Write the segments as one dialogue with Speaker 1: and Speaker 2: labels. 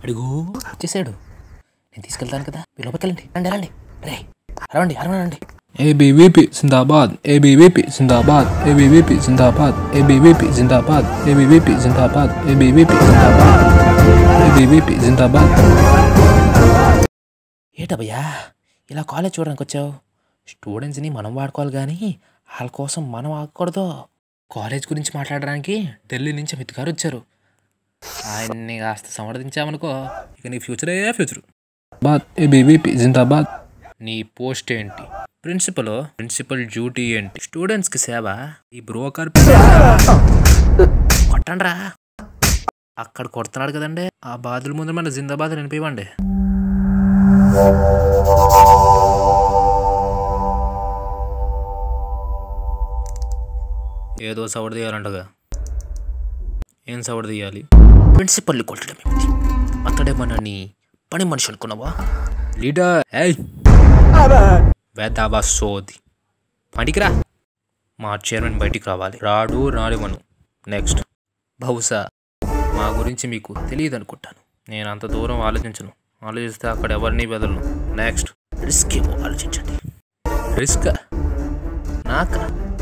Speaker 1: అడుగు వచ్చేసాడు నేను తీసుకెళ్తాను కదా మీరు లోపలికి వెళ్ళండి రండి రండి రే అరవండి అరవండి
Speaker 2: ABVP जिंदाबाद ABVP जिंदाबाद ABVP जिंदाबाद ABVP जिंदाबाद ABVP जिंदाबाद ABVP जिंदाबाद ABVP जिंदाबाद
Speaker 1: ఏటబ్బయ్యా ఇలా కాలేజ్ చూడడానికి వచ్చావు స్టూడెంట్స్ని మనం వాడుకోవాలి కానీ వాళ్ళ కోసం మనం ఆగకూడదు కాలేజ్ గురించి మాట్లాడడానికి ఢిల్లీ నుంచి అమిత్ గారు వచ్చారు ఆయన్ని కాస్త సమర్థించామనుకో ఇక నీ ఫ్యూచరే ఫ్యూచర్
Speaker 2: बाद ABVP जिंदाबाद
Speaker 1: నీ పోస్ట్ ఏంటి ప్రిన్సిపల్ ప్రిన్సిపల్ డ్యూటీ ఏంటి స్టూడెంట్స్కి సేవ ఈ బ్రోకర్ కొట్టండ్రా అక్కడ కొడుతున్నాడు కదండి ఆ బాధల ముందు మన జిందాబాద్ వినిపివ్వండి ఏదో సవడ తీయాలంటగా ఏం సవడ తీయాలి ప్రిన్సిపల్ని కొట్టడం ఏమిటి అతడేమనని పని మనిషి అనుకున్నావా లీడర్ ఏయ్ వేదాబా సోది పనికిరా మా చైర్మన్ బయటికి రావాలి రాడు రానివ్వను నెక్స్ట్ బహుశా మా గురించి మీకు తెలియదు అనుకుంటాను నేను అంత దూరం ఆలోచించను ఆలోచిస్తే అక్కడ ఎవరిని బెదలను నెక్స్ట్ రిస్క్ ఏమో ఆలోచించండి రిస్క్ నాక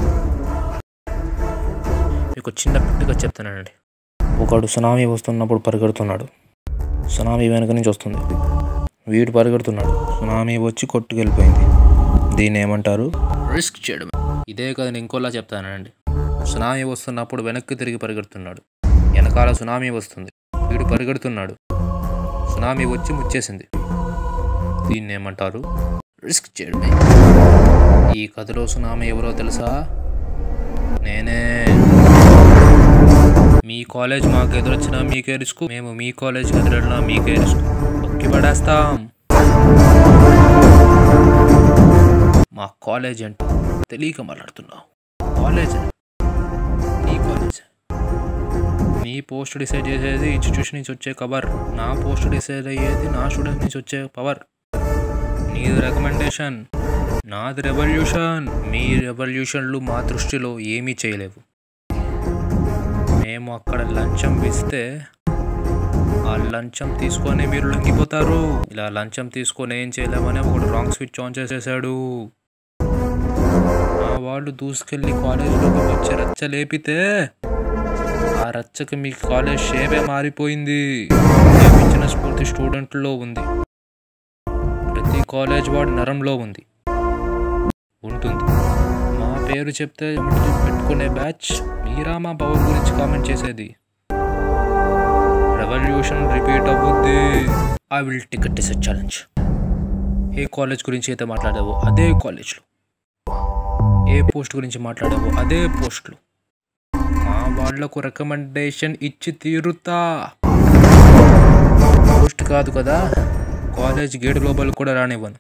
Speaker 1: మీకు చిన్న పిట్టుగా చెప్తానండి ఒకడు సునామీ వస్తున్నప్పుడు పరిగెడుతున్నాడు సునామీ వెనుక నుంచి వస్తుంది వీడు పరిగెడుతున్నాడు సునామీ వచ్చి కొట్టుకెళ్ళిపోయింది దీన్ని ఏమంటారు రిస్క్ చేయడం ఇదే కదా నేను ఇంకోలా చెప్తానండి సునామీ వస్తున్నప్పుడు వెనక్కి తిరిగి పరిగెడుతున్నాడు వెనకాల సునామీ వస్తుంది వీడు పరిగెడుతున్నాడు సునామీ వచ్చి ముచ్చేసింది దీన్ని ఏమంటారు రిస్క్ చేయడమే ఈ కథలో సునామీ ఎవరో తెలుసా నేనే మీ కాలేజ్ మాకు ఎదురొచ్చినా మీకే రిస్క్ మేము మీ కాలేజ్కి ఎదురెళ్ళినా మీకే రిస్క్ ఒక్కి పడేస్తాం మా కాలేజ్ అంటే తెలియక మాట్లాడుతున్నావు కాలేజ్ నీ కాలేజ్ నీ పోస్ట్ డిసైడ్ చేసేది ఇన్స్టిట్యూషన్ నుంచి వచ్చే కవర్ నా పోస్ట్ డిసైడ్ అయ్యేది నా స్టూడెంట్ నుంచి వచ్చే పవర్ నీది రికమెండేషన్ నాది రెవల్యూషన్ మీ రెవల్యూషన్లు మా దృష్టిలో ఏమీ చేయలేవు మేము అక్కడ లంచం ఇస్తే ఆ లంచం తీసుకొని మీరు లొంగిపోతారు ఇలా లంచం తీసుకొని ఏం చేయలేమని ఒకడు రాంగ్ స్విచ్ ఆన్ చేసేసాడు ఆ వాళ్ళు దూసుకెళ్ళి కాలేజీలోకి వచ్చి రచ్చ లేపితే ఆ రచ్చకి మీ కాలేజ్ షేపే మారిపోయింది మేము ఇచ్చిన స్ఫూర్తి స్టూడెంట్లో ఉంది ప్రతి కాలేజ్ వాడు నరంలో ఉంది ఉంటుంది మా పేరు చెప్తే ఎమ్మటి పెట్టుకునే బ్యాచ్ మీరా మా పవర్ గురించి కామెంట్ చేసేది రెవల్యూషన్ రిపీట్ అవుద్ది I will ticket decide challenge ఏ కాలేజ్ గురించి అయితే మాట్లాడావో అదే కాలేజ్లో ఏ పోస్ట్ గురించి మాట్లాడావో అదే పోస్ట్లో మా వాళ్లకు రికమెండేషన్ ఇచ్చి తీరుతా పోస్ట్ కాదు కదా కాలేజ్ గేట్ లోపల కూడా రానివ్వను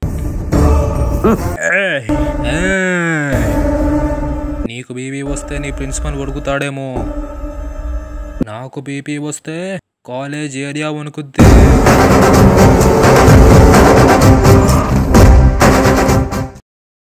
Speaker 1: ఏయ్, ఏయ్. నీకు బీబీ వస్తే నీ ప్రిన్సిపల్ వణుకుతాడేమో నాకు బీపీ వస్తే కాలేజ్ ఏరియా వణుకుద్ది